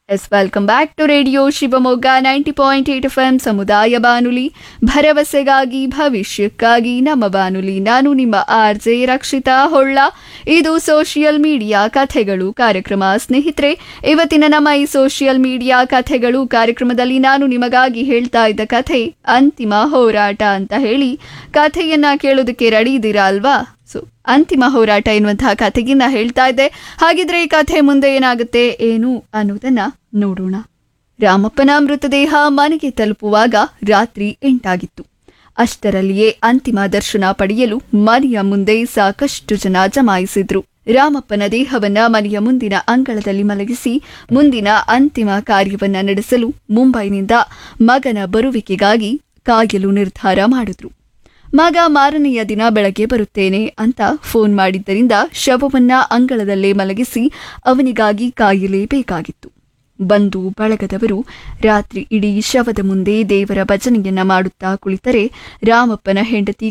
S welcome back to radio Shivamogga ninety point eight F M ಸಮುದಾಯ ಬಾನುಲಿ ಭರವಸೆಗಾಗಿ ಭವಿಷ್ಯಕ್ಕಾಗಿ ನಮ್ಮ ಬಾನುಲಿ ನಾನು ನಿಮ್ಮ ಆರ್ ಜೆ ರಕ್ಷಿತಾ ಹೊಳ್ಳ ಇದು ಸೋಷಿಯಲ್ ಮೀಡಿಯಾ ಕಥೆಗಳು ಕಾರ್ಯಕ್ರಮ ಸ್ನೇಹಿತರೆ ಇವತ್ತಿನ ನಮ್ಮ ಈ ಸೋಷಿಯಲ್ ಮೀಡಿಯಾ ಕಥೆಗಳು ಕಾರ್ಯಕ್ರಮದಲ್ಲಿ ನಾನು ನಿಮಗಾಗಿ ಹೇಳ್ತಾ ಇದ್ದ ಕಥೆ ಅಂತಿಮ ಹೋರಾಟ ಅಂತ ಹೇಳಿ ಕಥೆಯನ್ನ ಕೇಳೋದಕ್ಕೆ ರೆಡಿ ಇದ್ದೀರಾ ಅಲ್ವಾ ಸೊ ಅಂತಿಮ ಹೋರಾಟ ಎನ್ನುವಂತಹ ಕಥೆಗಿನ್ನ ಹೇಳ್ತಾ ಇದ್ದೆ ಹಾಗಿದ್ರೆ ಈ ಕಥೆ ಮುಂದೆ ಏನಾಗುತ್ತೆ ಏನು ಅನ್ನೋದನ್ನ ನೋಡೋಣ ರಾಮಪ್ಪನ ಮೃತದೇಹ ಮನೆಗೆ ತಲುಪುವಾಗ ರಾತ್ರಿ ಎಂಟಾಗಿತ್ತು ಅಷ್ಟರಲ್ಲಿಯೇ ಅಂತಿಮ ದರ್ಶನ ಪಡೆಯಲು ಮನೆಯ ಮುಂದೆ ಸಾಕಷ್ಟು ಜನ ಜಮಾಯಿಸಿದ್ರು ರಾಮಪ್ಪನ ದೇಹವನ್ನ ಮನೆಯ ಮುಂದಿನ ಅಂಗಳದಲ್ಲಿ ಮಲಗಿಸಿ ಮುಂದಿನ ಅಂತಿಮ ಕಾರ್ಯವನ್ನ ನಡೆಸಲು ಮುಂಬೈನಿಂದ ಮಗನ ಬರುವಿಕೆಗಾಗಿ ಕಾಯಲು ನಿರ್ಧಾರ ಮಾಡಿದ್ರು ಮಗ ಮಾರನೆಯ ದಿನ ಬೆಳಗ್ಗೆ ಬರುತ್ತೇನೆ ಅಂತ ಫೋನ್ ಮಾಡಿದ್ದರಿಂದ ಶವವನ್ನ ಅಂಗಳದಲ್ಲೇ ಮಲಗಿಸಿ ಅವನಿಗಾಗಿ ಕಾಯಲೇಬೇಕಾಗಿತ್ತು ಬಂದು ಬಳಗದವರು ರಾತ್ರಿ ಇಡೀ ಶವದ ಮುಂದೆ ದೇವರ ಭಜನೆಯನ್ನ ಮಾಡುತ್ತಾ ಕುಳಿತರೆ ರಾಮಪ್ಪನ ಹೆಂಡತಿ